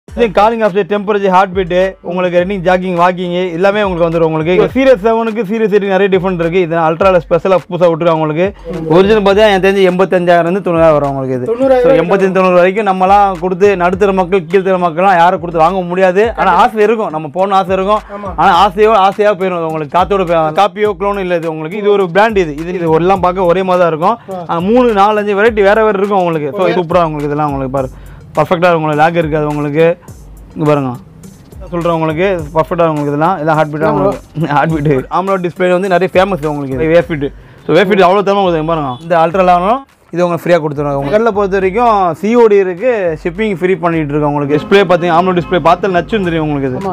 Calling of temperature heart beat உங்களுக்கு running jogging walking எல்லாமே உங்களுக்கு வந்துடும் உங்களுக்கு சீரியஸ் செவனுக்கு சீரியஸ் எயிட் நிறைய டிஃபரெண்ட் இருக்கு இது அல்ட்ரால ஸ்பெஷலாக புதுசாக விட்டுருக்காங்க உங்களுக்கு ஒரிஜினல் பார்த்தீங்கன்னா எனக்கு தெரிஞ்சு எண்பத்தஞ்சாயிரம் இருந்து தொண்ணூறாயிரம் வரும் உங்களுக்கு இது தொண்ணூறாயிரம் ஸோ எண்பத்தஞ்சு தொண்ணூறு வரைக்கும் நம்மலாம் கொடுத்து நடுத்தர மக்கள் கீழ்த்தர மக்கள்லாம் யாரும் கொடுத்து வாங்க முடியாது ஆனால் ஆசை இருக்கும் நம்ம போன ஆசை இருக்கும் ஆமா. ஆனால் ஆசையோ ஆசையாக போயிடும் உங்களுக்கு காத்தோட போய் காப்பியோ க்ளோனும் இல்லை இது உங்களுக்கு இது ஒரு பிராண்ட் இது இது இது எல்லாம் பார்க்க ஒரே மாதிரி தான் இருக்கும் ஆனா, மூணு நாலு அஞ்சு வெரைட்டி வேற வேற இருக்கும் உங்களுக்கு ஸோ சூப்பராக உங்களுக்கு இதெல்லாம் உங்களுக்கு பாரு பர்ஃபெக்டாக உங்களுக்கு லேக் இருக்காது உங்களுக்கு இங்கே பாருங்க சொல்கிறேன் உங்களுக்கு பர்ஃபெக்டாக உங்களுக்கு இதெல்லாம் எல்லாம் ஹார்ட் பீட்டாக உங்களுக்கு ஹார்ட் பீட்டு ஆம்லோ டிஸ்பிளே வந்து நிறைய ஃபேமஸ் உங்களுக்கு வேஃபிட் ஸோ வேஃபிட் அவ்வளோ தரமாக உங்களுக்கு பாருங்க இந்த அல்ட்ரா லெவனும் இது உங்களுக்கு ஃப்ரீயாக கொடுத்துருவாங்க உங்கள் கடையில் பொறுத்த வரைக்கும் சிஓடி இருக்குது ஷிப்பிங் ஃப்ரீ பண்ணிட்டு இருக்கோம் உங்களுக்கு டிஸ்பிளே பார்த்தீங்க ஆம்லோ டிஸ்பிளே பார்த்து நச்சுன்னு தெரியும் உங்களுக்கு இது ஆமா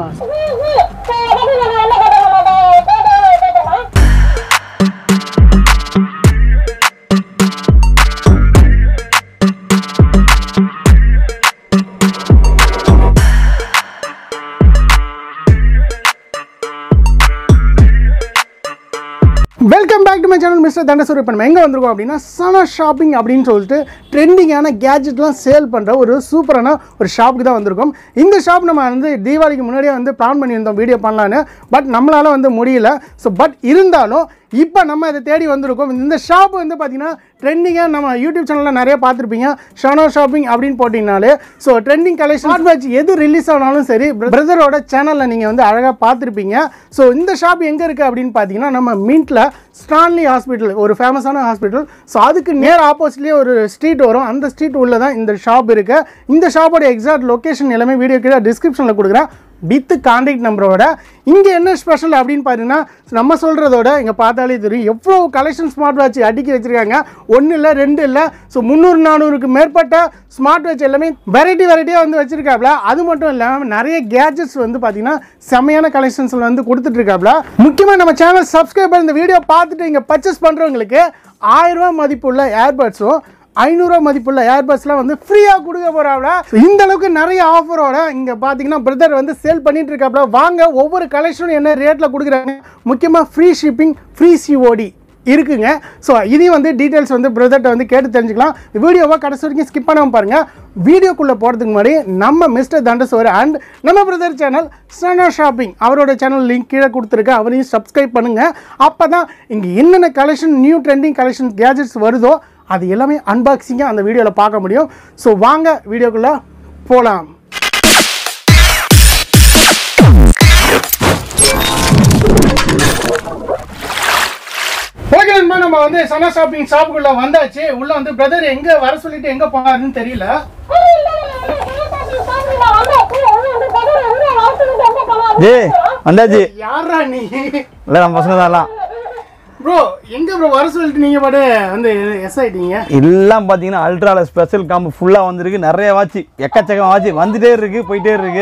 welcome back to my channel mister Thandasoor இப்போ நம்ம எங்கே வந்திருக்கோம் அப்படின்னா சனா ஷாப்பிங் அப்படின்னு சொல்லிட்டு ட்ரெண்டிங்கான கேஜெட்லாம் சேல் பண்ணுற ஒரு சூப்பரான ஒரு ஷாப்புக்கு தான் வந்திருக்கோம் இந்த ஷாப் நம்ம வந்து தீபாவளிக்கு முன்னாடியே வந்து பிளான் பண்ணியிருந்தோம் வீடியோ பண்ணலான்னு பட் நம்மளால வந்து முடியல ஸோ பட் இருந்தாலும் இப்போ நம்ம இதை தேடி வந்திருக்கோம் இந்த ஷாப் வந்து பார்த்தீங்கன்னா ட்ரெண்டிங்காக நம்ம யூடியூப் சேனலில் நிறைய பார்த்துருப்பீங்க ஷானோ ஷாப்பிங் அப்படின்னு போட்டிங்கனாலே so trending collection smart watch எது ரிலீஸ் ஆனாலும் சரி பிரதரோட சேனலில் நீங்கள் வந்து அழகாக பார்த்துருப்பீங்க ஸோ இந்த ஷாப் எங்கே இருக்குது அப்படின்னு பார்த்தீங்கன்னா நம்ம மீட்டில் ஸ்டான்லி ஹாஸ்பிட்டல் ஒரு ஃபேமஸான ஹாஸ்பிட்டல் ஸோ அதுக்கு நேர் ஆப்போசிட்லேயே ஒரு ஸ்ட்ரீட் வரும் அந்த ஸ்ட்ரீட் உள்ள தான் இந்த ஷாப் இருக்குது இந்த ஷாப்போட எக்ஸாக்ட் லொக்கேஷன் எல்லாமே வீடியோ கீழே டிஸ்கிரிப்ஷனில் கொடுக்குறேன் வித் கான்டாக்ட் நம்பரோட இங்கே என்ன ஸ்பெஷல் அப்படின்னு பார்த்தீங்கன்னா நம்ம சொல்கிறதோட இங்கே பார்த்தாலே தெரியும் எவ்வளோ கலெக்ஷன் ஸ்மார்ட் வாட்ச் அடுக்கி வச்சுருக்காங்க ஒன்று இல்லை ரெண்டு இல்லை ஸோ முந்நூறு நானூறுக்கு மேற்பட்ட ஸ்மார்ட் வாட்ச் எல்லாமே வெரைட்டி வெரைட்டியாக வந்து வச்சுருக்காப்ல அது மட்டும் இல்லாமல் நிறைய கேஜெட்ஸ் வந்து பார்த்தீங்கன்னா செமையான கலெக்ஷன்ஸில் வந்து கொடுத்துட்ருக்காப்ல முக்கியமாக நம்ம சேனல் சப்ஸ்கிரைபர் இந்த வீடியோ பார்த்துட்டு இங்கே பர்ச்சேஸ் பண்ணுறவங்களுக்கு ஆயிரரூபா மதிப்புள்ள ஏர்பட்ஸும் ஐநூறுரூவா மதிப்புள்ள ஏர்பஸ்லாம் வந்து ஃப்ரீயாக கொடுக்க போகிறாப்ல இந்த அளவுக்கு நிறைய ஆஃபரோட இங்கே பார்த்தீங்கன்னா பிரதர் வந்து சேல் பண்ணிட்டு இருக்காப்ல வாங்க ஒவ்வொரு கலெக்ஷனும் என்ன ரேட்டில் கொடுக்குறாங்க முக்கியமாக ஃப்ரீ ஷிப்பிங் ஃப்ரீ சிஓடி இருக்குங்க ஸோ இதையும் வந்து டீட்டெயில்ஸ் வந்து பிரதர்கிட்ட வந்து கேட்டு தெரிஞ்சுக்கலாம் வீடியோவை கடைசி வரைக்கும் ஸ்கிப் பண்ணாமல் பாருங்கள் வீடியோக்குள்ளே போகிறதுக்கு முன்னாடி நம்ம மிஸ்டர் தண்டசோர் அண்ட் நம்ம பிரதர் சேனல் சனா ஷாப்பிங் அவரோட சேனல் லிங்க் கீழே கொடுத்துருக்கேன் அவரையும் சப்ஸ்கிரைப் பண்ணுங்கள் அப்போ தான் இங்கே என்னென்ன collection new trending collection gadgets வருதோ அது எல்லாமே அன்பாக்சிங்காக அந்த வீடியோவில் பார்க்க முடியும் ஸோ வாங்க வீடியோக்குள்ளே போகலாம் ஓகே நண்பா நம்ம வந்து சனா ஷாப்பிங் ஷாப்புக்குள்ள வந்தாச்சு உள்ள வந்து பிரதர் எங்க வர சொல்லிட்டு எங்க போனாருன்னு தெரியல ஏய் வந்தாச்சு யாரா நீ இல்லை நம்ம பசங்க தான் எல்லாம் ப்ரோ எங்க ப்ரோ வர சொல்லிட்டு நீங்க பாட்டு வந்து எஸ் ஆயிட்டீங்க எல்லாம் பார்த்தீங்கன்னா அல்ட்ரால ஸ்பெஷல் காம்பு ஃபுல்லாக வந்திருக்கு நிறைய வாட்ச் எக்கச்சக்கம் வாட்ச் வந்துட்டே இருக்கு போயிட்டே இருக்கு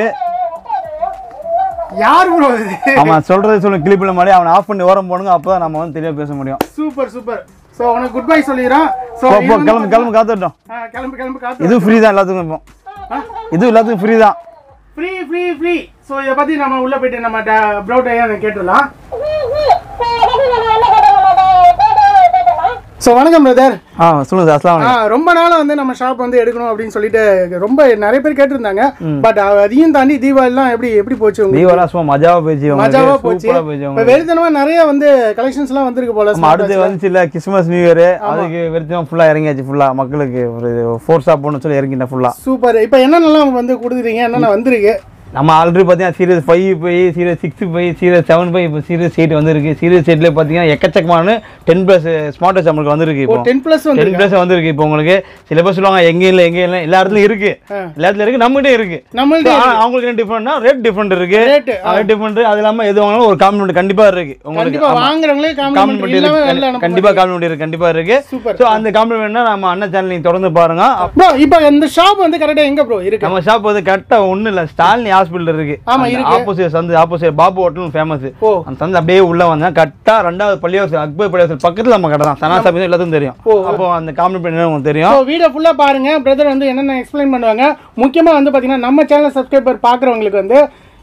யார் ப்ரோ இது அவன் சொல்றது சொல்லு கிளிப்பில் மாதிரி அவனை ஆஃப் பண்ணி ஓரம் போடுங்க அப்போ நம்ம வந்து தெளிவாக பேச முடியும் சூப்பர் சூப்பர் ஸோ உனக்கு குட் பை சொல்லிடுறோம் ஸோ போ, போ, கிளம்பு கிளம்பு காத்துட்டோம் கிளம்பு கிளம்பு காத்து இது ஃப்ரீ தான் எல்லாத்துக்கும் இப்போ இது எல்லாத்துக்கும் ஃப்ரீ தான் ஃப்ரீ ஃப்ரீ ஃப்ரீ ஸோ இதை பற்றி நம்ம உள்ளே போயிட்டு நம்ம ப்ரௌட்டையாக கேட்டுடலாம் ஸோ வணக்கம் பிரதர் ஆ சொல்லுங்க சார் அஸ்லாம் ஆ ரொம்ப நாளாக வந்து நம்ம ஷாப் வந்து எடுக்கணும் அப்படின்னு சொல்லிட்டு ரொம்ப நிறைய பேர் கேட்டிருந்தாங்க பட் அதையும் தாண்டி தீபாவளிலாம் எப்படி எப்படி போச்சு உங்களுக்கு தீபாவளி சும்மா மஜாவா போச்சு மஜாவா உங்களுக்கு போச்சு சூப்பராக போச்சு இப்போ உங்களுக்கு வெறித்தனமா நிறைய வந்து கலெக்ஷன்ஸ்லாம் வந்திருக்கு போல நம்ம அடுத்து வந்துச்சு இல்லை கிறிஸ்மஸ் நியூ இயர் அதுக்கு வெறுத்தம் ஃபுல்லாக இறங்கியாச்சு ஃபுல்லாக மக்களுக்கு ஒரு ஃபோர்ஸாக போகணும்னு சொல்லி இறங்கிட்டேன் ஃபுல்லாக சூப்பர் இப்போ என்னென்னலாம் வந்து கொடுக்குறீங்க என்னென்ன வந்திருக்கு நம்ம ஆல்ரெடி பார்த்தீங்கன்னா சீரியஸ் ஃபைவ் போய் சீரியஸ் சிக்ஸ் போய் சீரியஸ் செவன் போய் இப்போ சீரியஸ் எயிட் வந்துருக்கு சீரியஸ் எயிட்லேயே பார்த்தீங்கன்னா எக்கச்சக்கமான டென் ப்ளஸ் ஸ்மார்ட் வாட்ச் நம்மளுக்கு வந்திருக்கு இப்போ டென் ப்ளஸ் வந்து டென் ப்ளஸ் வந்திருக்கு இப்போ உங்களுக்கு சில பேர் சொல்லுவாங்க எங்கேயும் இல்லை எங்கேயும் இல்லை எல்லா இடத்துலையும் இருக்கு ஆ. எல்லா இடத்துலையும் இருக்கு நம்மகிட்டே இருக்கு நம்மள்ட்ட ஆனா, அவங்களுக்கு என்ன டிஃப்ரெண்ட்னா ரேட் டிஃப்ரெண்ட் இருக்கு ரேட்டு ரேட் டிஃப்ரெண்ட் அது இல்லாம எது வாங்கினாலும் ஒரு காம்ப்ளிமெண்ட் கண்டிப்பா இருக்கு உங்களுக்கு கண்டிப்பா வாங்குறவங்களே காம்ப்ளிமெண்ட் காம்ப்ளிமெண்ட் இல்லாம இருக்கு வெளில அனுப்ப கண்டிப்பா காம்ப்ளிமெண்ட் இருக்கு கண்டிப்பா இருக்கு சூப்பர் ஸோ அந்த காம்ப்ளிமெண்ட்னா நம்ம அண்ணன் சேனல் நீங்க தொடர்ந்து பாருங்க ப்ரோ இப்போ இந்த ஷாப் வந்து கரெக்டா எங்க ப்ரோ இருக்கு நம்ம ஷாப் வந்து கரெக்டா ஒண்ணு இல்ல ஸ்டாலினி ஹாஸ்பிட்டல் இருக்கு ஆமா, இருக்கு. ஆப்போசிட் சந்து ஆப்போசிட் பாபு ஹோட்டல் ஃபேமஸ் ஓ அந்த சந்து அப்படியே உள்ள வந்தா கரெக்டா ரெண்டாவது பள்ளிவாசல் அக்பர் பள்ளிவாசல் பக்கத்துல நம்ம கடை தான் சனா சாமி எல்லாத்துக்கும் தெரியும் ஓ. அப்போ அந்த காம்ப்ளிமெண்ட் உங்களுக்கு தெரியும் ஸோ வீடியோ ஃபுல்லாக பாருங்க பிரதர் வந்து என்னென்ன எக்ஸ்பிளைன் பண்ணுவாங்க முக்கியமாக வந்து பார்த்தீங்கன்னா நம்ம சேனல் சப்ஸ்கிரைபர் பார்க்குறவங்களுக்கு வந்து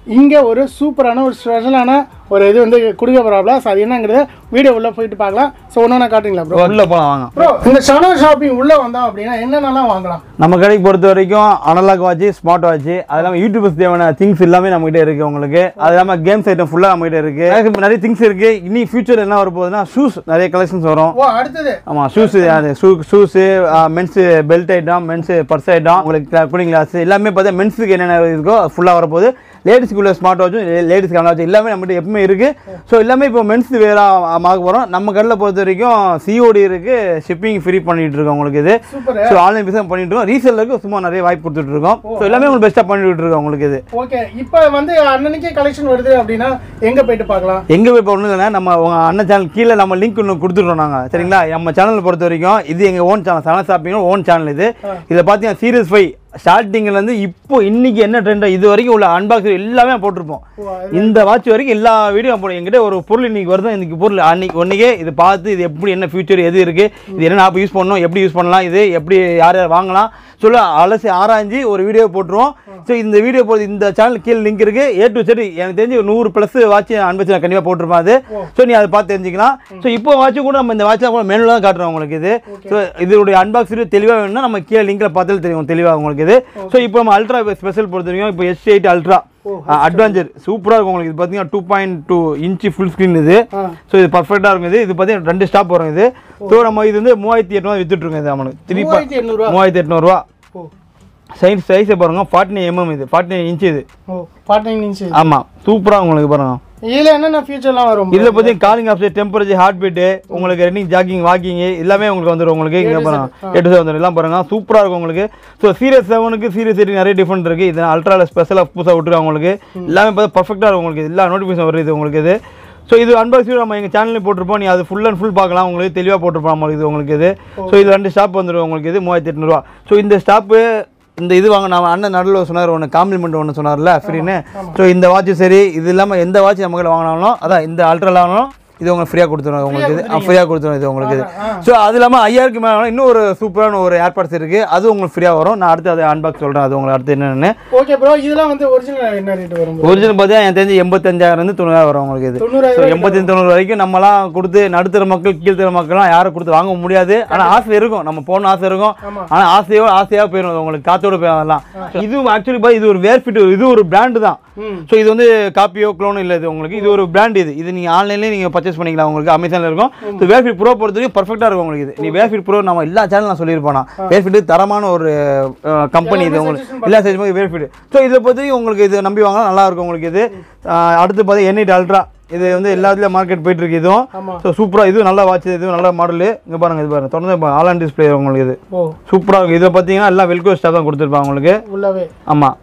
இங்கே ஒரு சூப்பரான ஒரு ஸ்பெஷலான ஒரு இது வந்து கொடுக்க போகிறாப்ல ஸோ அது என்னங்கிறத வீடியோ உள்ளே போயிட்டு பார்க்கலாம் ஸோ ஒன்று காட்டுங்களா ப்ரோ உள்ள போலாம் வாங்க ப்ரோ இந்த சனா ஷாப்பிங் உள்ளே வந்தோம் அப்படின்னா என்னென்னலாம் வாங்கலாம் நம்ம கடைக்கு பொறுத்த வரைக்கும் அனலாக் வாட்ச் ஸ்மார்ட் வாட்ச் அது இல்லாமல் யூடியூபர்ஸ் தேவையான திங்ஸ் எல்லாமே நம்ம கிட்ட இருக்கு உங்களுக்கு அது இல்லாமல் கேம்ஸ் ஐட்டம் ஃபுல்லாக நம்ம கிட்ட இருக்கு அதுக்கு நிறைய திங்ஸ் இருக்கு இனி ஃபியூச்சர் என்ன வர போகுதுன்னா ஷூஸ் நிறைய கலெக்ஷன்ஸ் வரும் ஓ அடுத்தது ஆமாம் ஷூஸ் அது shoe shoes men's belt item men's purse item உங்களுக்கு கூலிங் கிளாஸ் எல்லாமே பார்த்தா மென்ஸுக்கு என்னென்ன இருக்கோ ஃபுல்லாக வரப்போகுது லேடிஸ்க்குள்ள ஸ்மார்ட் வாட்சும் லேடிஸ்க்கு வாட்ச் எல்லாமே நம்மகிட்ட எப்பவுமே இருக்குது ஸோ எல்லாமே இப்போ மென்ஸ் வேற ஆக போகிறோம் நம்ம கடையில் பொறுத்த வரைக்கும் சிஓடி இருக்குது ஷிப்பிங் ஃப்ரீ பண்ணிட்டு இருக்கோம் உங்களுக்கு இது சூப்பர் ஸோ ஆன்லைன் பிஸ்னஸ் பண்ணிட்டு இருக்கோம் ரீசெல்லருக்கு சும்மா நிறைய வாய்ப்பு கொடுத்துட்டு இருக்கோம் ஸோ எல்லாமே உங்களுக்கு பெஸ்ட்டாக பண்ணிட்டு இருக்கோம் உங்களுக்கு இது ஓகே இப்போ வந்து அன்னன்னைக்கே கலெக்ஷன் வருது அப்படின்னா எங்கே போயிட்டு பார்க்கலாம் எங்கே போய் இப்போ ஒன்றும் இல்லைன்னா நம்ம உங்க அண்ணன் சேனல் கீழே நம்ம லிங்க் ஒன்று கொடுத்துட்றோம் நாங்கள் சரிங்களா நம்ம சேனல் பொறுத்த வரைக்கும் இது எங்கள் own channel Sana shopping own channel இது இதில் பார்த்தீங்கன்னா சீரியஸ் ஃபைவ் ஸ்டார்டிங்லேருந்து இப்போ இன்னைக்கு என்ன ட்ரெண்டோ இது வரைக்கும் உள்ள அன்பாக்ஸ் எல்லாமே போட்டிருப்போம் ஓ, இந்த வாட்ச் வரைக்கும் எல்லா வீடியோ போடும் எங்கிட்ட ஒரு பொருள் இன்னைக்கு வருது இன்னைக்கு பொருள் அன்னைக்கு ஒன்றைக்கே இது பார்த்து இது எப்படி என்ன ஃபியூச்சர் எது இருக்குது இது என்ன ஆப் யூஸ் பண்ணணும் எப்படி யூஸ் பண்ணலாம் இது எப்படி யார் யார் வாங்கலாம் சொல்ல அலசி ஆராய்ஞ்சு ஒரு வீடியோ போட்டுருவோம் ஸோ இந்த வீடியோ போடுறது இந்த சேனல் கீழே லிங்க் இருக்கு ஏ டு செட் எனக்கு தெரிஞ்சு ஒரு நூறு ப்ளஸ் வாட்ச் அனுப்பிச்சு நான் கண்டிப்பாக போட்டிருப்பேன் அது ஸோ நீ அதை பார்த்து தெரிஞ்சுக்கலாம் ஸோ இப்போ வாட்ச் கூட நம்ம இந்த வாட்ச் கூட மெனுவில் தான் காட்டுறோம் உங்களுக்கு இது ஸோ இதோடைய அன்பாக்ஸ் தெளிவாக வேணும்னா நம்ம கீழே லிங்க்ல பார்த்தாலும் தெரியும் தெளிவாக உங்களுக்கு இது ஸோ இப்போ நம்ம அல்ட்ரா ஸ்பெஷல் பொறுத்த வரைக்கும் இப்போ எஸ் எயிட் அல்ட்ரா அட்வான்ச்சர் சூப்பராக இருக்கும் உங்களுக்கு இது பார்த்தீங்கன்னா two point two inch full screen இது ஆ ஸோ இது பர்ஃபெக்டாக இருக்கும் இது இது பார்த்தீங்கன்னா ரெண்டு ஸ்டாப் வரும் இது ஸோ நம்ம இது வந்து மூவாயிரத்தி எட்நூறு வித்துட்டு இருக்கோம் இது நம்மளுக்கு த்ரீ மூவாயிரத்தி எண்ணூறுவா மூவாயிரத்தி எட்நூறுவா ஓ சைஸ் சைஸை பாருங்க ஃபார்ட்டி நைன் எம்எம் இது ஃபார்ட்டி நைன் இன்ச் இது ஓ ஃபார்ட்டி நைன் இன்ச்சு ஆமாம் சூப்பராக உங்களுக்கு பாருங்க இதில் என்னென்ன ஃபீச்சர்லாம் வரும் இதில் பார்த்தீங்கன்னா calling option temperature heart beat உங்களுக்கு ரன்னிங் ஜாக்கிங் வாக்கிங் எல்லாமே உங்களுக்கு வந்துடும் உங்களுக்கு இங்கே பாருங்க எட்டு வந்துடும் எல்லாம் பாருங்க சூப்பராக இருக்கும் உங்களுக்கு ஸோ சீரியஸ் செவனுக்கு சீரியஸ் எயிட் நிறைய டிஃப்ரெண்ட் இருக்குது இது அல்ட்ராவில் ஸ்பெஷலாக புதுசாக விட்டுருக்காங்க உங்களுக்கு எல்லாமே பார்த்தா பர்ஃபெக்டாக இருக்கும் உங்களுக்கு எல்லா நோட்டிஃபிகேஷன் வருது உங்களுக்கு இது ஸோ இது அன்பாக்சிங் நம்ம எங்கள் சேனல்லையும் போட்டிருப்போம் நீ அது ஃபுல் அண்ட் ஃபுல் பார்க்கலாம் உங்களுக்கு தெளிவாக போட்டிருப்போம் நம்மளுக்கு இது உங்களுக்கு இது ஸோ இது ரெண்டு ஸ்டாப் வந்துடும் உங்களுக்கு இது மூவாயிரத்தி எட்நூறுவா ஸோ இந்த ஸ்டாப்பு இந்த இது வாங்க நம்ம அண்ணன் நடுவில் சொன்னார் ஒன்று காம்ப்ளிமெண்ட் ஒன்று சொன்னார்ல ஃப்ரீன்னு ஸோ இந்த வாட்ச் சரி இது இல்லாமல் எந்த வாட்ச் நம்ம கிட்ட வாங்கினாலும் அதான் இந்த அல்ட்ரால வாங்கினாலும் இது உங்களுக்கு ஃப்ரீயாக கொடுத்துருவோம் உங்களுக்கு இது ஃப்ரீயாக கொடுத்துருவோம் இது உங்களுக்கு இது ஸோ அது இல்லாமல் ஐயாயிரக்கு மேலே இன்னும் ஒரு சூப்பரான ஒரு ஏர்பாட்ஸ் இருக்குது அது உங்களுக்கு ஃப்ரீயாக வரும் நான் அடுத்து அதை அன்பாக்ஸ் சொல்கிறேன் அது உங்களுக்கு அடுத்து என்னென்னு ஓகே ப்ரோ இதெல்லாம் வந்து ஒரிஜினல் என்ன ரேட் வரும் bro? ஒரிஜினல் பார்த்தீங்கன்னா எனக்கு தெரிஞ்சு எண்பத்தஞ்சாயிரம் தொண்ணூறாயிரம் வரும் உங்களுக்கு இது ஸோ தொண்ணூறாயிரம் எண்பத்தஞ்சு தொண்ணூறு வரைக்கும் நம்மலாம் கொடுத்து நடுத்தர மக்கள் கீழ்த்தர மக்கள்லாம் யாரும் கொடுத்து வாங்க முடியாது ஆனால் ஆசை இருக்கும் நம்ம போகணும் ஆசை இருக்கும் ஆமா. ஆனால் ஆசையோ ஆசையாக போயிடும் அது உங்களுக்கு காத்தோட போய் அதெல்லாம் இது ஆக்சுவலி பார்த்தா இது ஒரு வேர் ஃபிட் இது ஒரு பிராண்டு தான் ம் ஸோ இது வந்து காப்பியோ க்ளோனோ இல்லை இது உங்களுக்கு இது ஒரு பிராண்ட் இது இது நீங்கள் ஆன்லைன்லேயே நீங்கள் பர்ச்சேஸ் பண்ணிக்கலாம் உங்களுக்கு அமேசானில் இருக்கும் ஸோ வேர்ஃபிட் ப்ரோ பொறுத்த வரைக்கும் பர்ஃபெக்டாக இருக்கும் உங்களுக்கு இது நீ வேர்ஃபிட் ப்ரோ நம்ம எல்லா சேனல் நான் சொல்லியிருப்போம் நான் வேர்ஃபிட் தரமான ஒரு கம்பெனி இது உங்களுக்கு எல்லா சைஸுமே வேர்ஃபிட் ஸோ இதை பொறுத்த வரைக்கும் உங்களுக்கு இது நம்பி வாங்கலாம் நல்லா இருக்கும் உங்களுக்கு இது அஹ் அடுத்து பார்த்தா என்ஐட் அல்ட்ரா இது வந்து எல்லாத்துலேயும் மார்க்கெட் போயிட்டு இருக்கு இதுவும் ஆமா ஸோ சூப்பராக இது நல்லா வாட்ச் இது நல்ல மாடலு இங்கே பாருங்க இது பாருங்க தொடர்ந்து ஆன்லைன் டிஸ்பிளே உங்களுக்கு இது ஓ சூப்பராக இருக்கும் இதை பார்த்தீங்கன்னா எல்லாம் வெல்கோ ஸ்டாப் தான் கொடுத்துருப்பாங்க உங்களுக்கு உள்ளவே ஆமாம்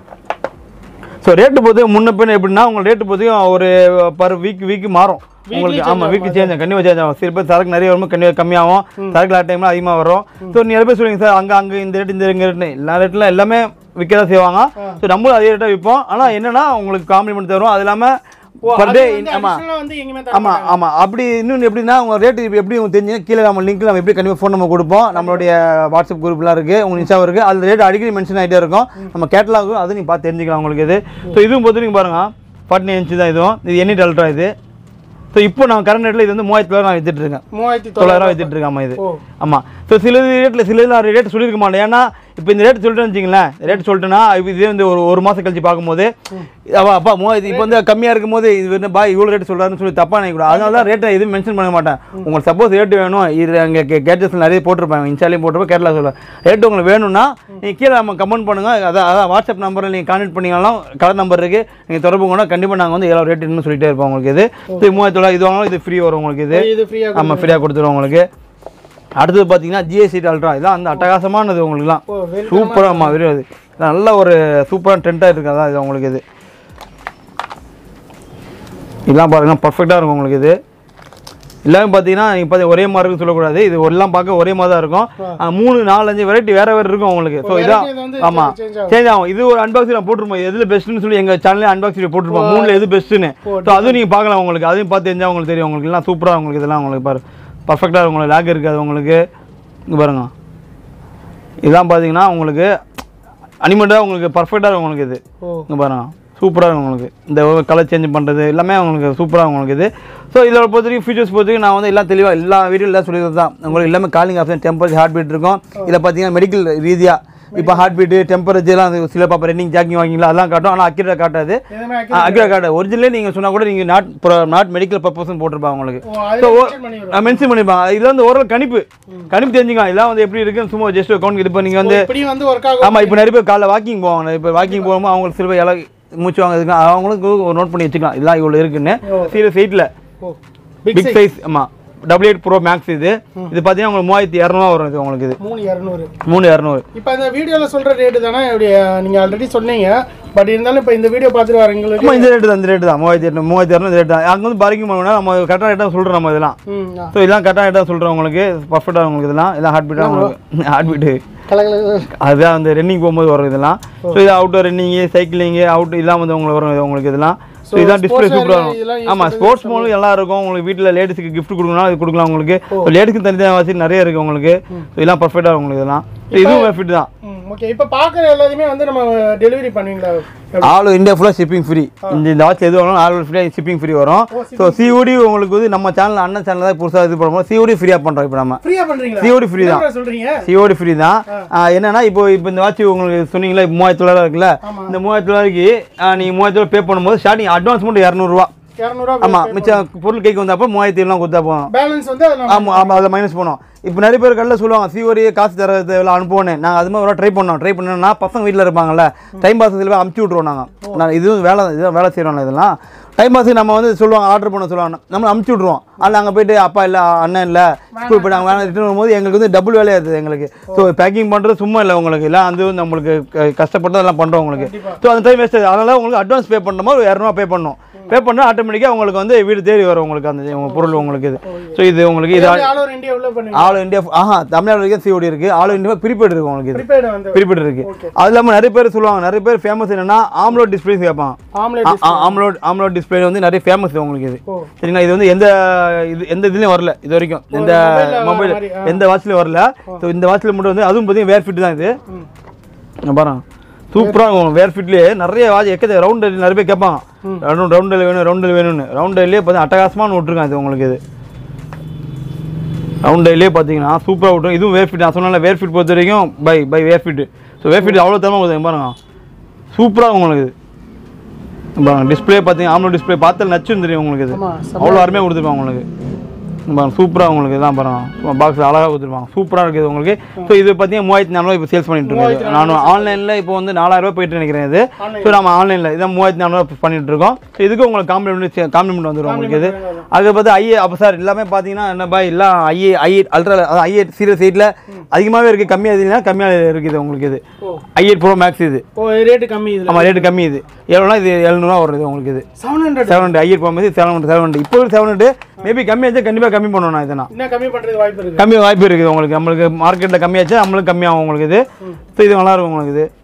ஸோ ரேட்டு பொறுத்து முன்ன பின்ன எப்படின்னா உங்கள் ரேட்டு பொறுத்தையும் ஒரு பர் வீக் வீக் மாறும் உங்களுக்கு ஆமாம் வீக்கு சேஞ்ச் ஆகும் கண்டிப்பாக சேஞ்ச் ஆகும் சில பேர் சரக்கு நிறைய வரும்போது கண்டிப்பாக கம்மியாகும் சரக்கு லாட் டைமில் அதிகமாக வரும் ஸோ நிறைய பேர் சொல்லுங்க சார் அங்கே அங்கே இந்த ரேட் இந்த இங்கே ரேட்னு எல்லா ரேட்டில் எல்லாமே விற்க தான் செய்வாங்க ஸோ நம்மளும் அதே ரேட்டாக விற்போம் ஆனால் என்னன்னா உங்களுக்கு காம்ப்ளிமெண்ட் தரும் அது இல்லாமல் ஓ பர் அது டே வந்து ஆமாம் additional ஆ வந்து எங்கேயுமே தர ஆமாம் ஆமாம் அப்படி இன்னொன்று எப்படின்னா உங்கள் ரேட்டு இப்போ எப்படி உங்களுக்கு தெரிஞ்சு கீழே நம்ம லிங்க் நம்ம எப்படி கண்டிப்பாக ஃபோன் நம்பர் கொடுப்போம் நம்மளுடைய வாட்ஸ்அப் குரூப்லாம் இருக்குது உங்கள் இன்ஸ்டா இருக்குது அதில் ரேட் அடிக்கடி மென்ஷன் ஆகிட்டே இருக்கும் நம்ம கேட்டலாகும் அது நீங்கள் பார்த்து தெரிஞ்சுக்கலாம் உங்களுக்கு இது ஸோ இதுவும் பொறுத்து நீங்கள் பாருங்கள் ஃபார்ட்டி இன்ச்சு தான் இதுவும் இது எனி அல்ட்ரா இது ஸோ இப்போ நான் கரண்ட் ரேட்டில் இது வந்து மூவாயிரத்தி தொள்ளாயிரம் நான் வித்துட்டு இருக்கேன் மூவாயிரத்தி தொள்ளாயிரம் வித்துட்டு இருக்கேன் ஆமாம் இது ஓ ஆமாம் ஸோ சில ரேட்டில் சில நான் ரேட் சொல்லியிருக்க மாட்டேன் ஏன்னா இப்போ இந்த ரேட் சொல்லிட்டேன்னு வச்சிங்களேன் ரேட் சொல்லிட்டேன்னா இப்போ இதே வந்து ஒரு ஒரு மாதம் கழிச்சு பார்க்கும்போது அப்பா அப்பா மூவாயிரத்தி இப்போ வந்து கம்மியாக இருக்கும்போது இது வந்து பாய் இவ்வளோ ரேட் சொல்கிறாருன்னு சொல்லி தப்பாக நினைக்கூடாது அதனால தான் ரேட்டை எதுவும் மென்ஷன் பண்ண மாட்டேன் உங்களுக்கு சப்போஸ் ரேட் வேணும் இது அங்கே கேட்ஜஸில் நிறைய போட்டிருப்பாங்க இன்ஸ்டாலையும் போட்டிருப்பேன் கேட்டலாம் சொல்லுவேன் ரேட் உங்களுக்கு வேணும்னா நீங்கள் கீழே நம்ம கமெண்ட் பண்ணுங்கள் அதான் அதான் வாட்ஸ்அப் நம்பரில் நீங்கள் கான்டெக்ட் பண்ணிங்கனாலும் கலர் நம்பர் இருக்குது நீங்கள் தொடர்பு கொண்டா கண்டிப்பாக நாங்கள் வந்து எவ்வளோ ரேட் இன்னும் சொல்லிட்டே இருப்போம் உங்களுக்கு இது இது மூவாயிரத்தி தொள்ளாயிரம் இது வாங்கினாலும் இது ஃப்ரீ வரும் உங்களுக்கு இது இது ஃப்ரீயா ஆமாம் ஃப்ரீயாக கொடுத்துருவோம் உங்களுக்கு அடுத்தது பார்த்தீங்கன்னா ஜிஎஸ்டி அல்ட்ரா இதான் அந்த அட்டகாசமானது உங்களுக்குலாம் ஓ வெல் சூப்பராக வெறும் அது நல்ல ஒரு சூப்பரான ட்ரெண்டாக இருக்குது அதான் இது உங்களுக்கு இது இதெல்லாம் பாருங்க பர்ஃபெக்டாக இருக்கும் உங்களுக்கு இது எல்லாமே பார்த்தீங்கன்னா நீங்கள் பார்த்து ஒரே மாதிரி இருக்குன்னு சொல்லக்கூடாது இது எல்லாம் பார்க்க ஒரே மாதிரி தான் இருக்கும் ஆ, மூணு நாலு அஞ்சு வெரைட்டி வேற வேறு இருக்கும் உங்களுக்கு ஸோ இதான் இது வந்து ஆமாம் change ஆகும். சேஞ்ச் ஆகும் இது ஒரு அன்பாக்சிங் நான் போட்டிருப்போம் எதில் பெஸ்ட்டுன்னு சொல்லி எங்கள் சேனல்லே அன்பாக்சிங் போட்டிருப்போம் மூணில் எது பெஸ்ட்டுன்னு ஸோ அதுவும் நீங்கள் பார்க்கலாம் உங்களுக்கு அதையும் பார்த்து தெரிஞ்சா உங்களுக்கு தெரியும் உங்களுக்கு எல்லாம் சூப்பராக உங்களுக்கு இதெல்லாம் உங்களுக்கு பாரு பர்ஃபெக்டாக உங்களுக்கு லேக் இருக்காது உங்களுக்கு இங்கே பாருங்க இதெல்லாம் பார்த்தீங்கன்னா உங்களுக்கு அனிமெண்ட்டாக உங்களுக்கு பர்ஃபெக்டாக இருக்கும் உங்களுக்கு இது ஓ இங்கே பாருங்க சூப்பராக இருக்கும் உங்களுக்கு இந்த கலர் சேஞ்ச் பண்ணுறது எல்லாமே உங்களுக்கு சூப்பராக உங்களுக்கு இது ஸோ இதில் பொறுத்த வரைக்கும் ஃபீச்சர்ஸ் பொறுத்த வரைக்கும் நான் வந்து எல்லாம் தெளிவாக எல்லா வீடியோ எல்லாம் சொல்லிடுறது தான் உங்களுக்கு எல்லாமே calling option temperature heart beat இருக்கும் இதில் பார்த்தீங்கன்னா மெடிக்கல் ரீதியாக இப்போ ஹார்ட் பீட்டு டெம்பரேச்சர்லாம் சில பாப்பா ரன்னிங் ஜாக்கிங் வாங்கிங்களா அதெல்லாம் காட்டும் ஆனால் அக்யூரேட் காட்டாது எதுவுமே அக்யூரேட் காட்டாது ஒரிஜினலே நீங்கள் சொன்னால் கூட நீங்கள் நாட் நாட் மெடிக்கல் பர்பஸ்ன்னு போட்டிருப்பாங்க உங்களுக்கு ஓ, அதுல mention பண்ணிடுறோம். மென்ஷன் பண்ணிருப்பாங்க இதுல வந்து ஓரளவு கணிப்பு கணிப்பு தெரிஞ்சுக்கலாம் இதெல்லாம் வந்து எப்படி இருக்குன்னு சும்மா ஜஸ்ட் அக்கௌண்ட் இப்போ நீங்கள் வந்து இப்படி வந்து ஒர்க் ஆகும் ஆமா இப்போ நிறைய பேர் காலைல வாக்கிங் போவாங்க இப்போ வாக்கிங் போகும்போது அவங்களுக்கு சில பேர் இலை மூச்சு வாங்குறதுக்கு அவங்களுக்கு ஒரு நோட் பண்ணி வச்சுக்கலாம் இதெல்லாம் இவ்வளோ இருக்குன்னு சீரியஸ் எயிட்டில் ஓ பிக் பிக் சைஸ் ஆமா டபுள் எயிட் ப்ரோ மேக்ஸ் இது இது பார்த்தீங்கன்னா உங்களுக்கு மூவாயிரத்தி இரநூறுவா வரும் இது உங்களுக்கு இது மூணு இரநூறு மூணு இரநூறு இப்போ இந்த வீடியோவில் சொல்கிற ரேட்டு தானே இப்படி நீங்கள் ஆல்ரெடி சொன்னீங்க பட் இருந்தாலும் இப்போ இந்த வீடியோ பார்த்துட்டு வரவங்களுக்கு ஆமா இந்த ரேட்டு தான் இந்த ரேட்டு தான் மூவாயிரத்தி எட்டு மூவாயிரத்தி இரநூறு ரேட் தான் அங்கே வந்து பார்க்கிங் பண்ணோம்னா நம்ம கரெக்டாக ரேட்டாக சொல்கிறோம் நம்ம இதெல்லாம் ம் ஆ. ஸோ இதெல்லாம் கரெக்டாக ரேட்டாக சொல்கிறோம் உங்களுக்கு பர்ஃபெக்டாக உங்களுக்கு இதெல்லாம் இதெல்லாம் ஹார்ட் பீட்டாக உங்களுக்கு ஹார்ட் பீட்டு கலகல அதுதான் அந்த ரன்னிங் போகும்போது வரும் இதெல்லாம் ஸோ இது அவுட்டோர் ரன்னிங்கு சைக்கிளிங்கு அவுட் இதெல்லாம் வந்து உங்களுக்கு வரும் இது உங்களுக்கு இதெல்லாம் ஸோ இதான் டிஸ்பிளே sports சூப்பராக wear இதெல்லாம் இருக்கும் use ஆமாம் பண்றது ஸ்போர்ட்ஸ் மாலும் எல்லாம் இருக்கும் உங்களுக்கு வீட்டில் லேடிஸ்க்கு கிஃப்ட் கொடுக்கணும் அது கொடுக்கலாம் உங்களுக்கு லேடிஸ்க்கு தனித்தனியாக வச்சு நிறைய இருக்குது உங்களுக்கு ஸோ இதெல்லாம் பர்ஃபெக்டாக உங்களுக்கு இதெல்லாம் இதுவும் ஃபிட் தான் ம் ஓகே இப்போ பார்க்குற எல்லாத்தையுமே வந்து நம்ம டெலிவரி பண்ணுவீங்களா ஆல் இந்தியா ஃபுல்லாக ஷிப்பிங் ஃப்ரீ இந்த இந்த வாட்ச் எது வேணாலும் ஆல் ஃப்ரீயாக ஷிப்பிங் ஃப்ரீ வரும் ஸோ சிஓடி உங்களுக்கு வந்து நம்ம சேனல் அண்ணன் சேனல் தான் புதுசாக இது பண்ணுவோம் சிஓடி ஃப்ரீயாக பண்ணுறோம் இப்போ நம்ம ஃப்ரீயாக பண்ணுறீங்களா சிஓடி ஃப்ரீ தான் சொல்கிறீங்க சிஓடி ஃப்ரீ தான் ஆ, என்னன்னா இப்போ இப்போ இந்த வாட்ச் உங்களுக்கு சொன்னீங்களா மூவாயிரத்தி தொள்ளாயிரம் இருக்குல்ல இந்த மூவாயிரத்தி தொள்ளாயிரக்கு நீங்கள் மூவாயிரத்தி தொள்ளாயிரம் பே பண்ணும்போது ஸ்டார்டிங் அட்வான்ஸ் மட்டும் இரநூறுவா இரநூறுவா ஆமாம் மிச்சம் பொருள் கைக்கு வந்தப்போ மூவாயிரத்தி எல்லாம் கொடுத்தா போதும் பேலன்ஸ் வந்து அதில் ஆமாம் ஆமாம் அதில் மைனஸ் பண்ணோம் இப்போ நிறைய பேர் கடையில் சொல்லுவாங்க சிஓடி காசு தர தேவையில்ல அனுப்புவோன்னு நாங்கள் அது மாதிரி ட்ரை பண்ணோம் ட்ரை பண்ணோம்னா பசங்க வீட்டில் இருப்பாங்கல்ல டைம் பாஸ் இதில் அமுச்சு விட்ருவோம் நாங்கள் நான் இதுவும் வேலை இதுவும் வேலை செய்கிறோம்ல இதெல்லாம் டைம் பாஸுக்கு நம்ம வந்து சொல்லுவாங்க ஆர்டர் பண்ண சொல்லுவாங்க நம்ம அமுச்சு விட்ருவோம் அதில் அங்கே போயிட்டு அப்பா இல்லை அண்ணன் இல்லை ஸ்கூல் போயிட்டு அங்கே வேணாம் ரிட்டர்ன் வரும்போது எங்களுக்கு வந்து டபுள் வேலையாக இருக்குது எங்களுக்கு ஸோ பேக்கிங் பண்ணுறது சும்மா இல்லை உங்களுக்கு இல்லை அது வந்து நம்மளுக்கு க- கஷ்டப்பட்டு அதெல்லாம் பண்ணுறோம் உங்களுக்கு ஸோ அந்த டைம் வேஸ்ட் அதனால் உங்களுக்கு அட்வான்ஸ் பே பண்ணணுமோ ஒரு இரநூறுவா பே பண்ணணும் பே பண்ணால் ஆட்டோமேட்டிக்காக உங்களுக்கு வந்து வீடு தேடி வரும் உங்களுக்கு அந்த உங்க பொருள் உங்களுக்கு இது ஸோ இது உங்களுக்கு இது ஆல் ஓவர் இந்தியா உள்ள பண்ணுவீங்க ஆல் இந்தியா ஆஹா தமிழ்நாடு வரைக்கும் சிஓடி இருக்கு ஆல் இந்தியா ப்ரீபெய்டு இருக்கு உங்களுக்கு இது ப்ரிப்பேர்டு வந்து ப்ரீபெய்டு இருக்கு அது இல்லாமல் நிறைய பேர் சொல்லுவாங்க நிறைய பேர் ஃபேமஸ் என்னன்னா ஆம்லோட் டிஸ்பிளே கேட்பாங்க ஆம்லேட் ஆம்லோட் ஆம்லோட் டிஸ்பிளே வந்து நிறைய ஃபேமஸ் உங்களுக்கு இது ஓ சரிங்களா இது வந்து எந்த இது எந்த இதுலயும் வரல இது வரைக்கும் எந்த mobile ல மொபைல் வர மாதிரி, ஆ. எந்த வாட்ச்லயும் வரல ஸோ இந்த வாட்ச்ல மட்டும் வந்து அதுவும் பார்த்தீங்கன்னா வேர் ஃபிட் தான் இது ம். இங்க பாருங்க சூப்பராக இருக்கும் வேர் ஃபிட்லேயே நிறைய வாட்ச் எக்கச்ச ரவுண்ட் நிறைய பேர் கேட்பாங்க ரவுண்ட் ரவுண்டில் வேணும் ரவுண்டில் வேணும்னு ரவுண்டிலே பார்த்தீங்கன்னா அட்டகாசமான விட்ருக்கான் இது உங்களுக்கு இது ரவுண்ட் டேலே பார்த்தீங்கன்னா சூப்பராக விட்ரும் இதுவும் வேர் ஃபிட் நான் சொன்னால வேர் ஃபிட் பொறுத்த வரைக்கும் பை பை wear fit so wear fit அவ்வளோ தரமாக கொடுத்தாங்க பாருங்க சூப்பராக உங்களுக்கு இது பாருங்க டிஸ்பிளே பார்த்தீங்கன்னா ஆம்லோ டிஸ்பிளே பார்த்தால் நச்சுன்னு தெரியும் உங்களுக்கு இது ஆமா, அவ்வளோ அருமையாக கொடுத்துருப்பாங்க உங்களுக்கு இங்க பாருங்க சூப்பராக உங்களுக்கு இதான் பாருங்க பாக்ஸ் அழகாக கொடுத்துருப்பாங்க சூப்பராக இருக்குது உங்களுக்கு ஸோ இது பார்த்தீங்கன்னா மூவாயிரத்தி நானூறு இப்போ சேல்ஸ் பண்ணிட்டு இருக்கோம் நான் ஆன்லைனில் இப்போ வந்து நாலாயிரம் ரூபாய் போயிட்டு நினைக்கிறேன் இது ஸோ நம்ம ஆன்லைனில் இதான் மூவாயிரத்தி நானூறு பண்ணிட்டு இருக்கோம் ஸோ இதுக்கு உங்களுக்கு காம்ப்ளிமெண்ட் காம்ப்ளிமெண்ட் வந்துடும் உங்களுக்கு இது அது பார்த்து ஐஏ அப்போ சார் எல்லாமே பார்த்தீங்கன்னா என்ன பாய் எல்லாம் ஐஏ ஐஏ அல்ட்ரா அதாவது ஐஏ சீரியஸ் எயிட்டில் அதிகமாகவே இருக்குது கம்மியாக இருந்தீங்கன்னா கம்மியாக இருக்குது உங்களுக்கு இது ஓ ஐஏ ப்ரோ மேக்ஸ் இது ஓ ரேட்டு கம்மி இதில் ஆமாம் ரேட்டு கம்மி இது எவ்வளோனா இது எழுநூறுவா வருது உங்களுக்கு இது seven hundred seven hundred higher போகும்போது செவன் ஹண்ட்ரட் செவன் ஹண்ட்ரட் இப்போ செவன் ஹண்ட்ரட் மேபி கம்மியாச்சு கண்டிப்பாக கம்மி பண்ணணும் நான் இதனா இன்னும் கம்மி பண்ணுறது வாய்ப்பு இருக்கு கம்மி வாய்ப்பு இருக்குது உங்களுக்கு நம்மளுக்கு மார்க்கெட்டில் கம்மியாச்சு நம்மளுக்கு கம்மியாகும் உங்களுக்கு இது ஸோ இது நல்லா இருக்கும் உங்களுக்கு இது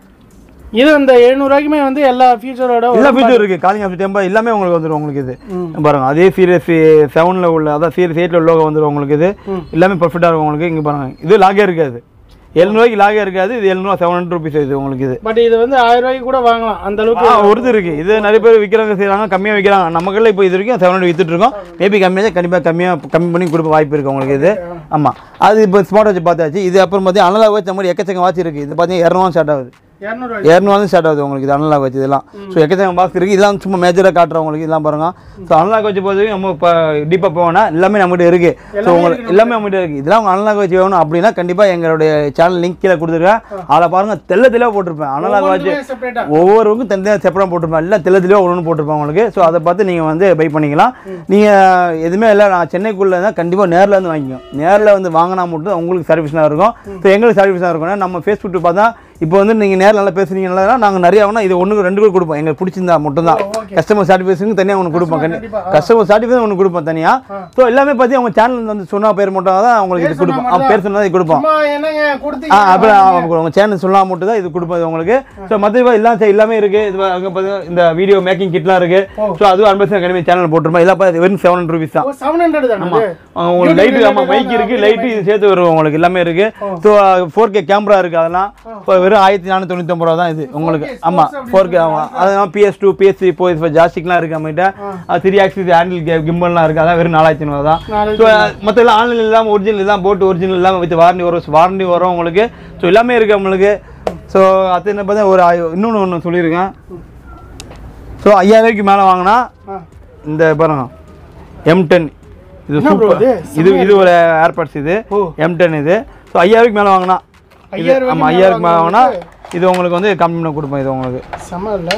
இது அந்த எழுநூறுவாய்க்குமே வந்து எல்லா ஃபீச்சரோட எல்லா ஃபீச்சர் இருக்குது காலிங் ஆஃப் டெம்பர் எல்லாமே உங்களுக்கு வந்துடும் உங்களுக்கு இது பாருங்க அதே சீரியஸ் செவனில் உள்ள அதான் சீரியஸ் எயிட்டில் லோகோ வந்துடும் உங்களுக்கு இது எல்லாமே பர்ஃபெக்டாக இருக்கும் உங்களுக்கு இங்கே பாருங்க இது லாகே இருக்காது எழுநூறுவாய்க்கு லாகே இருக்காது இது எழுநூறுவா செவன் ஹண்ட்ரட் ருபீஸ் இது உங்களுக்கு இது பட் இது வந்து ஆயிரம் ரூபாய்க்கு கூட வாங்கலாம் அந்த அளவுக்கு ஆ ஒருத்தர் இருக்கு இது நிறைய பேர் விற்கிறாங்க செய்கிறாங்க கம்மியாக விற்கிறாங்க நம்ம கடையில் இப்போ இது வரைக்கும் செவன் ஹண்ட்ரட் வித்துட்டு இருக்கோம் மேபி கம்மியாக கண்டிப்பாக கம்மியாக கம்மி பண்ணி கொடுக்க வாய்ப்பு இருக்குது உங்களுக்கு இது ஆமாம் அது இப்போ ஸ்மார்ட் வாட்ச் பார்த்தாச்சு இது அப்புறம் பார்த்தீங்கன்னா அனலாக வாட்ச் அந்த மாதிரி எக்கச்சக்கம் வாட்ச் இருக்குது இது பார்த்தீங்கன்னா இரநூறுவா ஸ்டார்ட் ஆகுது இரநூறுவா இரநூறுவா ஸ்டார்ட் ஆகுது உங்களுக்கு இது அனலாக் வச்சு இதெல்லாம் ஸோ எக்கச்சக்கம் பாக்ஸ் இருக்குது இதெல்லாம் சும்மா மேஜராக காட்டுறோம் உங்களுக்கு இதெல்லாம் பாருங்க ஸோ அனலாக் வச்சு போது நம்ம இப்போ டீப்பாக போவோம்னா எல்லாமே நம்மகிட்ட இருக்குது ஸோ உங்களுக்கு எல்லாமே நம்மகிட்ட இருக்குது இதெல்லாம் உங்கள் அனலாக் வச்சு வேணும் அப்படின்னா கண்டிப்பாக எங்களுடைய சேனல் லிங்க் கீழே கொடுத்துருக்கேன் அதில் பாருங்க தெல்ல தெளிவாக போட்டிருப்பேன் அனலாக் வாட்ச் செப்பரேட்டா ஒவ்வொருவருக்கும் தனியாக செப்பரேட் போட்டிருப்பேன் எல்லாம் தெளிவ தெளிவாக ஒன்று போட்டிருப்பேன் உங்களுக்கு ஸோ அதை பார்த்து நீங்கள் வந்து பை பண்ணிக்கலாம் நீங்கள் எதுவுமே இல்லை நான் சென்னைக்குள்ளே இருந்தால் கண்டிப்பாக நேரில் வந்து வாங்கிக்கோங்க நேரில் வந்து வாங்கினா மட்டும் தான் உங்களுக்கு சர்வீஸ்லாம் இருக்கும் ஸோ எங்களுக்கு சர்வீஸாக இருக்கும் ஏன்னா நம்ம ஃபேஸ்புக் பார்த்தா இப்போ வந்து நீங்கள் நேரில் நல்லா பேசுறீங்கன்னா நாங்கள் நிறைய வேணா இது ஒன்று ரெண்டு கூட கொடுப்போம் எங்களுக்கு பிடிச்சிருந்தா மட்டும்தான் okay. கஸ்டமர் சாட்டிஸ்ஃபேக்ஷனுக்கு தனியாக ஒன்று கொடுப்போம் கண்டிப்பா, ஆ. கஸ்டமர் சாட்டிஸ்ஃபேக்ஷன் ஒன்று கொடுப்போம் தனியாக ஸோ எல்லாமே பார்த்து அவங்க சேனல் வந்து சொன்னா பேர் மட்டும் தான் அவங்களுக்கு இது பேர் சொன்னா கொடுப்போம் அவங்க பேர் சொன்னா இது கொடுப்போம் சும்மா என்னங்க கொடுத்து ஆ அப்புறம் உங்கள் சேனல் சொல்லாம மட்டும் தான் இது கொடுப்பது உங்களுக்கு ஸோ மற்ற எல்லாம் சரி, எல்லாமே இருக்கு இது அங்கே பார்த்தீங்கன்னா இந்த வீடியோ மேக்கிங் கிட்லாம் இருக்கு ஸோ அதுவும் அன்பரசன் அகாடமி சேனல் போட்டுருப்போம் எல்லாம் பார்த்து வெறும் செவன் ஹண்ட்ரட் ருபீஸ் தான் செவன் ஹண்ட்ரட் தானே இது? ஆ, உங்களுக்கு லைட்டு YouTube ஆமாம் மைக் related இருக்கு ஆன லைட்டு இது சேர்த்து வரும் உங்களுக்கு எல்லாமே இருக்கு ஸோ ஃபோர் கே கேமரா இருக்கு அதெல்லாம் இப்போ வெறும் ஆயிரத்தி நானூற்றி தொண்ணூத்தொம்பது ரூபா தான் இது உங்களுக்கு K ஆமாம் sports ஃபோர் கே ஆமாம் அதெல்லாம் பிஎஸ் டூ பிஎஸ் த்ரீ இப்போ இப்போ ஜாஸ்திக்லாம் இருக்குது நம்மகிட்ட த்ரீ ஆக்சிஸ் ஹேண்டில் கிம்பல்லாம் இருக்குது அதான் வெறும் நாலாயிரத்தி ஐநூறு தான் நாலாயிரத்தி ஸோ மற்ற எல்லாம் ஆன்லைன் இல்லாமல் ஒரிஜினல் இல்லாமல் போட்டு ஒரிஜினல் இல்லாமல் வித் வாரண்டி வரும் வாரண்டி வரும் உங்களுக்கு ஸோ எல்லாமே இருக்குது நம்மளுக்கு ஸோ அது என்ன பார்த்தா ஒரு ஆயி- இன்னொன்று ஒன்று சொல்லியிருக்கேன் ஸோ ஐயாயிரூபாய்க்கு மேலே வாங்கினா ஆ. இந்த பாருங்க எம் டென் இது என்ன bro சூப்பர் இது? இது இது ஒரு ஏர்பாட்ஸ் இது ஓ. எம் டென் இது ஸோ ஐயாயிரூபாய்க்கு மேலே வாங்கினா இது ஐயாயிரம் ஆமாம் ரூபாய்க்கு ஐயாயிரூபாய்க்கு மேல மேலே வாங்கினா இது உங்களுக்கு வந்து கம்மி பண்ணி கொடுப்போம் இது உங்களுக்கு செம இல்ல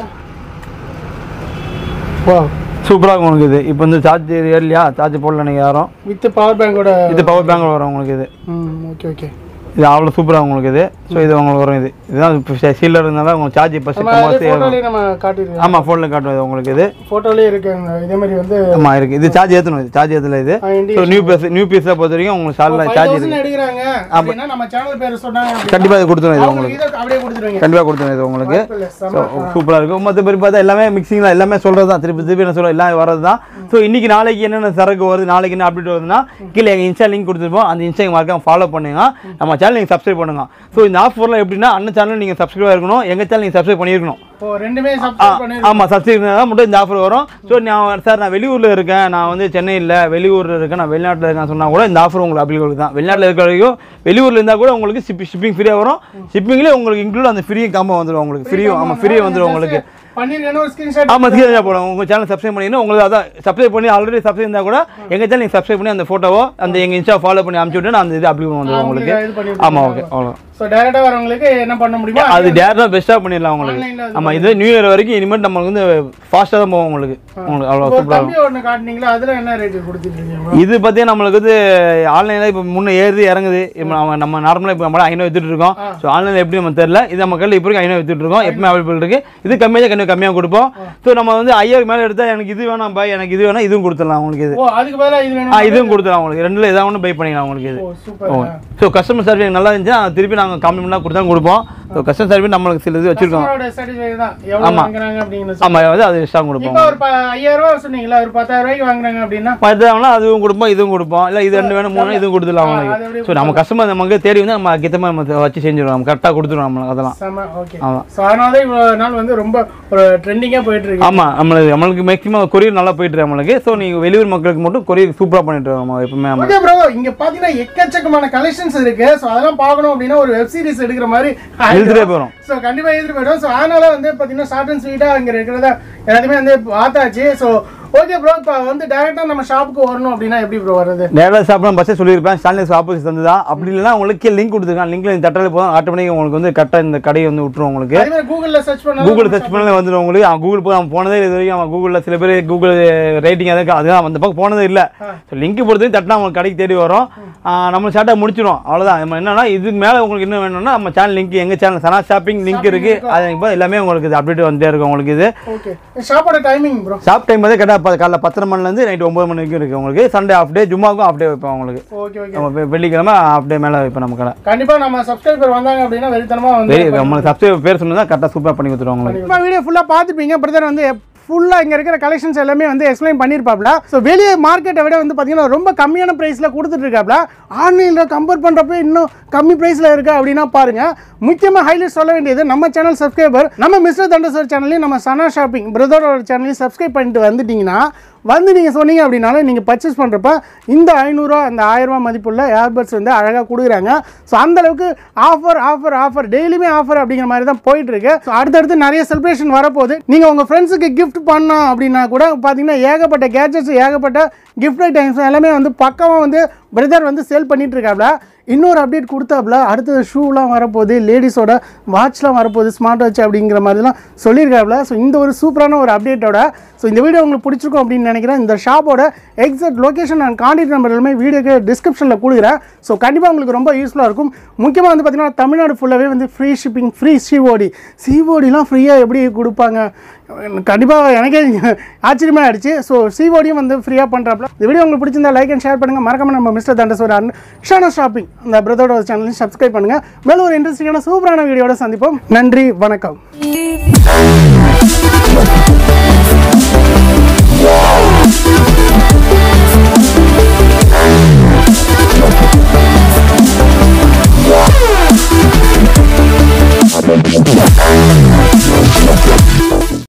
வா சூப்பராக இருக்கும் உங்களுக்கு இது இப்போ வந்து சார்ஜ் ஏறலையா சார்ஜ் போடல நீங்கள் யாரும் வித் பவர் பேங்கோட இது பவர் பேங்க் வரும் உங்களுக்கு இது ம் ஓகே ஓகே இது அவ்வளோ சூப்பராக உங்களுக்கு இது ஸோ இது உங்களுக்கு வரும் இது இதுதான் இப்போ சீலர் இருந்தாலும் உங்களுக்கு சார்ஜ் இப்போ நம்ம சிக்கமாக அதே ஃபோட்டோலயே நம்ம காட்டிருக்கோம் ஆமாம் ஃபோனில் காட்டும் இது உங்களுக்கு இது ஃபோட்டோலயே இருக்கு அந்த இதே மாதிரி வந்து ஆமாம் இருக்குது இது சார்ஜ் ஏற்றணும் இது சார்ஜ் ஏற்றல இது ஆ, India so new piece new பீஸை பொறுத்த வரைக்கும் உங்களுக்கு சார்ஜ் ஃபைவ் சார்ஜ் தௌசண்ட் எடுக்கிறாங்க அப்படின்னா நம்ம சேனல் பேர் சொன்னாங்க அப்படின்னா கண்டிப்பாக இது கொடுத்துரும் இது உங்களுக்கு அவங்களுக்கு இதை அப்படியே கொடுத்துருவீங்க கண்டிப்பாக கொடுத்துரும் இது உங்களுக்கு இல்ல, செம. சூப்பராக இருக்கும் மற்றபடி பார்த்தா எல்லாமே மிக்சிங் தான் எல்லாமே சொல்கிறது தான் திருப்பி திருப்பி என்ன சொல்ல எல்லாம் வரது தான் ஸோ இன்னைக்கு நாளைக்கு என்னென்ன சரக்கு வருது நாளைக்கு என்ன அப்டேட் வருதுன்னா கீழே எங்கள் இன்ஸ்டா லிங்க் கொடுத்துருப்போம் அந்த இன்ஸ்டா மறக்காம ஃபாலோ பண்ணுங்க நம்ம சேனல் நீங்கள் சப்ஸ்கிரைப் பண்ணுங்க ஸோ இந்த ஆஃபர்லாம் எப்படின்னா அண்ணன் சேனல் நீங்கள் சப்ஸ்கிரைப் இருக்கணும் எங்கள் சேனல் நீங்கள் சப்ஸ்கிரைப் பண்ணியிருக்கணும் ஓ ரெண்டுமே சப்ஸ்கிரைப் பண்ணி ஆமாம் சப்ஸ்கிரைப் தான் மட்டும் இந்த ஆஃபர் வரும் ஸோ நான் சார் நான் வெளியூரில் இருக்கேன் நான் வந்து சென்னையில் வெளியூரில் இருக்கேன் நான் வெளிநாட்டில் இருக்கேன் சொன்னால் கூட இந்த ஆஃபர் உங்களுக்கு அப்ளிகபிள் தான் வெளிநாட்டில் இருக்கிற வரைக்கும் வெளியூரில் இருந்தால் கூட உங்களுக்கு ஷிப்பிங் ஃப்ரீயாக வரும் ஷிப்பிங்லேயே உங்களுக்கு இன்க்ளூட் அந்த ஃப்ரீ காம்போ வந்துடும் உங்களுக்கு ஃப்ரீ ஆமாம் ஃப்ரீ வந்துடும் உங்களுக்கு பண்ணிருக்கேன்னு ஒரு ஸ்கிரீன்ஷாட் ஆமாம் ஸ்கிரீன் போடும் உங்கள் சேனல் சப்ஸ்கிரைப் பண்ணிங்கன்னா உங்களுக்கு அதான் சப்ஸ்கிரைப் பண்ணி ஆல்ரெடி சப்ஸ்கிரைப் இருந்தால் கூட எங்கள் சேனல் நீங்கள் சப்ஸ்கிரைப் பண்ணி அந்த ஃபோட்டோவோ அந்த எங்கள் இன்ஸ்டா ஃபாலோ பண்ணி அனுப்பிச்சு விட்டு நான் அந்த இது அப்ளிகேஷன் வந்துடும் உங்களுக்கு இது பண்ணி ஆமாம் ஓகே அவ்வளோ ஸோ டைரக்டா வரவங்களுக்கு என்ன பண்ண முடியுமோ அது டேரக்டாக பெஸ்ட்டாக பண்ணிடலாம் உங்களுக்கு ஆன்லைன்ல அது ஆமாம் இது நியூ இயர் வரைக்கும் இனிமேல் நம்மளுக்கு வந்து ஃபாஸ்ட்டாக தான் போகும் உங்களுக்கு உங்களுக்கு அவ்வளோ ஒரு சூப்பராக தம்பி ஒன்று காட்டினீங்களா அதுல என்ன ரேட் கொடுத்துட்டு இருக்கீங்க இது பார்த்தீங்கன்னா நம்மளுக்கு வந்து ஆன்லைனில் இப்போ முன்னே ஏறுது இறங்குது இப்போ நம்ம நம்ம நார்மலாக இப்போ நம்ம ஐநூறு வித்துட்டு இருக்கோம் ஸோ ஆன்லைனில் எப்படி நம்ம தெரியல இது நம்ம கையில் இப்போ வரைக்கும் ஐநூறு வித்துட்டு இருக்கோம் எப்பவுமே அவைலபிள் இருக்கு இது கம்மியாக கம்மி கம்மியாக கொடுப்போம் ஸோ நம்ம வந்து ஐயாயிரம் மேலே எடுத்தால் எனக்கு இது வேணாம் பை எனக்கு இது வேணாம் இதுவும் கொடுத்துடலாம் உங்களுக்கு இது ஓ அதுக்கு பதிலா இது ஆ வேணும் இதுவும் கொடுத்துடலாம் உங்களுக்கு ரெண்டுல ஏதாவது ஒன்று பை பண்ணிக்கலாம் உங்களுக்கு இது ஓ சூப்பர் ஸோ கஸ்டமர் சர்வீஸ் நல்லா இருந்துச்சுன்னா திருப்பி நாங்கள் காம்ப்ளிமெண்ட்டாக கொடுத்தா கொடுப்போம் ஸோ கஸ்டமர் சர்வீஸ் நம்மளுக்கு சில இது வச்சிருக்கோம் சாட்டிஸ்ஃபை தான் எவ்வளவு வாங்குறாங்க அப்படிங்கிறது ஆமாம் வந்து அது எக்ஸ்ட்ரா கொடுப்போம் இப்போ ஒரு ப- ஐயாயிரம் ரூபாய் சொன்னீங்களா ஒரு பத்தாயிரம் ரூபாய்க்கு வாங்குறாங்க அப்படின்னா மற்றவங்களாம் அதுவும் கொடுப்போம் இதுவும் கொடுப்போம் இல்லை இது ரெண்டு வேணும் மூணு இதுவும் கொடுத்துடலாம் அது அவங்களுக்கு எப்படி ஸோ நம்ம கஸ்டமர் நமக்கு தேடி வந்து நம்ம கிட்ட நம்ம வச்சு செஞ்சிடுவோம் நம்ம கரெக்டாக கொடுத்துருவோம் நம்மளுக்கு அதெல்லாம் செம ஓகே ஆமா. ஸோ அதனால தான் இவ்வளோ நாள் வந்து ரொம்ப ஒரு ட்ரெண்டிங்காக போயிட்டு இருக்கு ஆமாம் நம்மளுக்கு நம்மளுக்கு மேக்ஸிமம் கொரியர் நல்லா போயிட்டு இருக்கு நம்மளுக்கு ஸோ நீங்கள் வெளியூர் மக்களுக்கு மட்டும் கொரியர் சூப்பராக பண்ணிட்டு இருக்கோம் நம்ம எப்பவுமே நம்ம ஓகே ப்ரோ இங்க பாத்தீங்கன்னா எக்கச்சக்கமான கலெக்ஷன்ஸ் இருக்கு ஸோ அதெல்லாம் பார்க்கணும் அப்படின்னா ஒரு வெப் சீரிஸ் எடுக்கிற மாதிரி எழுதுட்டே போகிறோம் ஸோ கண்டிப்பா எழுதிட்டு போயிடும் ஸோ அதனால வந்து பாத்தீங்கன்னா ஷார்ட் அண்ட் ஸ்வீட்டா இங்க இருக்கிறத எல்லாத்தையுமே வந்து பார்த்தாச்சு ஸோ ஓகே ப்ரோ இப்போ வந்து டைரக்டா நம்ம ஷாப்புக்கு வரணும் அப்படின்னா எப்படி ப்ரோ வர்றது நேரில் சாப்பிட பஸ்ஸே சொல்லியிருப்பேன் ஸ்டான்லெஸ் ஆப்போசிட் வந்து தான் அப்படி இல்லைன்னா உங்களுக்கு லிங்க் கொடுத்துருக்காங்க லிங்க்ல இந்த தட்டாலே போதும் ஆட்டோமேட்டிக் உங்களுக்கு வந்து கரெக்டாக இந்த கடையை வந்து விட்டுரும் உங்களுக்கு அதே மாதிரி கூகுளில் சர்ச் பண்ணா கூகுள் சர்ச் பண்ணல வந்துடும் உங்களுக்கு அவன் கூகுள் போய் அவன் போனதே இது வரைக்கும் அவன் கூகுளில் சில பேர் கூகுள் ரேட்டிங் அதுக்கு அதுதான் அந்த பக்கம் போனதே இல்லை ஸோ லிங்க் பொறுத்து தட்டினா உங்களுக்கு கடைக்கு தேடி வரும் ஆ, நம்ம ஷார்ட்டாக முடிச்சிடும் அவ்வளோதான் நம்ம என்னன்னா இதுக்கு மேலே உங்களுக்கு என்ன வேணும்னா நம்ம சேனல் லிங்க் எங்கள் சேனல் சனா ஷாப்பிங் லிங்க் இருக்கு அது இப்போ எல்லாமே உங்களுக்கு அப்டேட் வந்துட்டே இருக்கும் உங்களுக்கு இது ஓகே ஷாப்போட டைமிங் ப்ரோ ஷாப் டைம் வந்து கரெக்டாக காலைல பத்தரை மணிலேருந்து நைட் ஒம்பது மணி வரைக்கும் இருக்குது உங்களுக்கு சண்டே ஆஃப் டே ஜும்மாவுக்கும் ஆஃப் டே வைப்போம் உங்களுக்கு ஓகே ஓகே நம்ம வெ- வெள்ளிக்கிழமை ஆஃப் டே மேலே வைப்போம் நம்ம கடை கண்டிப்பா நம்ம சப்ஸ்கிரைபர் வந்தாங்க அப்படின்னா வெறித்தனமா வந்து வெரி நம்மளுக்கு சப்ஸ்கிரைப் பேர் சொன்னா கரெக்டாக சூப்பராக பண்ணி கொடுத்துருவோம் உங்களுக்கு நம்ம வீடியோ ஃபுல்லாக பார்த்துப்பீங்க பிரதர் வந்து ஃபுல்லாக இங்கே இருக்கிற கலெக்ஷன்ஸ் எல்லாமே வந்து எக்ஸ்பிளைன் பண்ணியிருப்பாப்ல ஸோ வெளியே மார்க்கெட்டை விட வந்து பார்த்தீங்கன்னா ரொம்ப கம்மியான ப்ரைஸில் கொடுத்துட்ருக்காப்ல ஆன்லைனில் கம்பேர் பண்ணுறப்ப இன்னும் கம்மி ப்ரைஸில் இருக்கா அப்படின்னா பாருங்கள் முக்கியமாக ஹைலைட் சொல்ல வேண்டியது நம்ம சேனல் சப்ஸ்கிரைபர் நம்ம மிஸ்டர் தண்டசர் சேனலையும் நம்ம சனா ஷாப்பிங் பிரதரோட சேனலையும் சப்ஸ்கிரைப் பண்ணிட்டு வந்துட்டீங்கன்னா வந்து நீங்கள் சொன்னீங்க அப்படின்னாலும் நீங்கள் பர்ச்சேஸ் பண்ணுறப்ப இந்த ஐநூறுரூவா அந்த ஆயிரரூவா மதிப்புள்ள ஏர்பட்ஸ் வந்து அழகாக கொடுக்குறாங்க ஸோ அந்தளவுக்கு ஆஃபர் ஆஃபர் ஆஃபர் டெய்லியுமே ஆஃபர் அப்படிங்கிற மாதிரி தான் போயிட்டு இருக்கு ஸோ அடுத்தடுத்து நிறைய செலிப்ரேஷன் வரப்போகுது நீங்கள் உங்கள் ஃப்ரெண்ட்ஸுக்கு கிஃப்ட் பண்ணோம் அப்படின்னா கூட பார்த்தீங்கன்னா ஏகப்பட்ட கேஜெட்ஸ் ஏகப்பட்ட கிஃப்ட் ஐட்டம்ஸ் எல்லாமே வந்து பக்கமாக வந்து பிரதர் வந்து சேல் பண்ணிட்டு இருக்காப்ல இன்னொரு அப்டேட் கொடுத்தாப்புல அடுத்தது ஷூலாம் வரப்போகுது லேடிஸோட வாட்ச்லாம் வரப்போகுது ஸ்மார்ட் வாட்ச் அப்படிங்கிற மாதிரிலாம் சொல்லியிருக்காப்புல ஸோ இந்த ஒரு சூப்பரான ஒரு அப்டேட்டோட ஸோ இந்த வீடியோ உங்களுக்கு பிடிச்சிருக்கும் அப்படின்னு நினைக்கிறேன் இந்த ஷாப்போட exact location and contact number எல்லாமே வீடியோக்கு டிஸ்கிரிப்ஷனில் கொடுக்குறேன் ஸோ கண்டிப்பாக உங்களுக்கு ரொம்ப யூஸ்ஃபுல்லாக இருக்கும் முக்கியமாக வந்து பார்த்தீங்கன்னா தமிழ்நாடு ஃபுல்லாகவே வந்து ஃப்ரீ ஷிப்பிங் ஃப்ரீ சிஓடி சிஓடிலாம் ஃப்ரீயாக எப்படி கொடுப்பாங்க கண்டிப்பாக எனக்கே ஆச்சரியமாக ஆயிடுச்சு ஸோ சிஓடியும் வந்து ஃப்ரீயாக பண்ணுறாப்புல இந்த வீடியோ உங்களுக்கு பிடிச்சிருந்தா லைக் அண்ட் ஷேர் பண்ணுங்கள் மறக்காம நம்ம மிஸ்டர் தண்டசோர் ஷானா ஷாப்பிங் அந்த பிரதரோட சேனலையும் சப்ஸ்கிரைப் பண்ணுங்கள் மேலும் ஒரு இன்ட்ரெஸ்டிங்கான சூப்பரான வீடியோட சந்திப்போம் நன்றி வணக்கம்